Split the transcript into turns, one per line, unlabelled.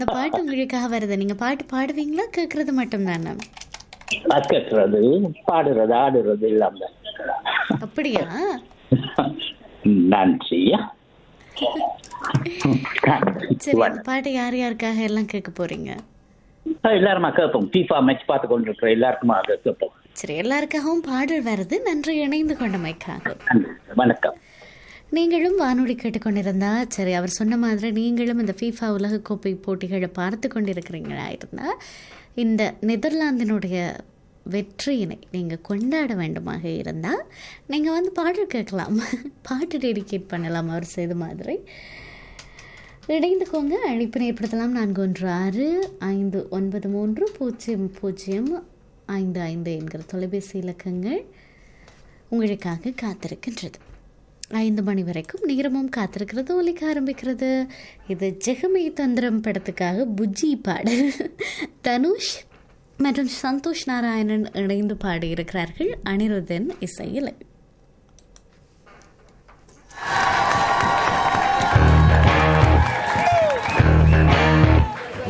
அந்த பாட்டு உங்களுக்காக வருது நீங்க பாட்டு பாடுவீங்களா கேட்கறது மட்டும் தானே
அது கேட்கறது பாடுறது ஆடுறது இல்லாம
அப்படியா
நன்றி
சரி அந்த பாட்டு யார் யாருக்காக எல்லாம் கேட்க போறீங்க
எல்லாருமா கேட்போம் ஃபீஃபா மேட்ச் பார்த்து கொண்டிருக்கிற எல்லாருக்குமா அதை கேட்போம்
சரி எல்லாருக்காகவும் பாடல் வருது நன்றி இணைந்து கொண்டமைக்காக
நன்றி. வணக்கம்
நீங்களும் வானொலி கேட்டுக்கொண்டிருந்தா சரி அவர் சொன்ன மாதிரி நீங்களும் இந்த ஃபீஃபா உலகக்கோப்பை போட்டிகளை பார்த்து கொண்டிருக்கிறீங்களா இருந்தால் இந்த நெதர்லாந்தினுடைய வெற்றியினை நீங்கள் கொண்டாட வேண்டுமாக இருந்தால் நீங்கள் வந்து பாடல் கேட்கலாம் பாட்டு டெடிகேட் பண்ணலாம் அவர் செய்த மாதிரி இணைந்துக்கோங்க அழைப்பினை ஏற்படுத்தலாம் நான்கு ஒன்று ஆறு ஐந்து ஒன்பது மூன்று பூஜ்ஜியம் பூஜ்ஜியம் ஐந்து ஐந்து என்கிற தொலைபேசி இலக்கங்கள் உங்களுக்காக காத்திருக்கின்றது ஐந்து மணி வரைக்கும் நேரமும் காத்திருக்கிறது ஒலிக்க ஆரம்பிக்கிறது இது ஜெகமே தந்திரம் படத்துக்காக புஜ்ஜி பாடல் தனுஷ் மற்றும் சந்தோஷ் நாராயணன் இணைந்து பாடியிருக்கிறார்கள் அனிருதன் இசையில்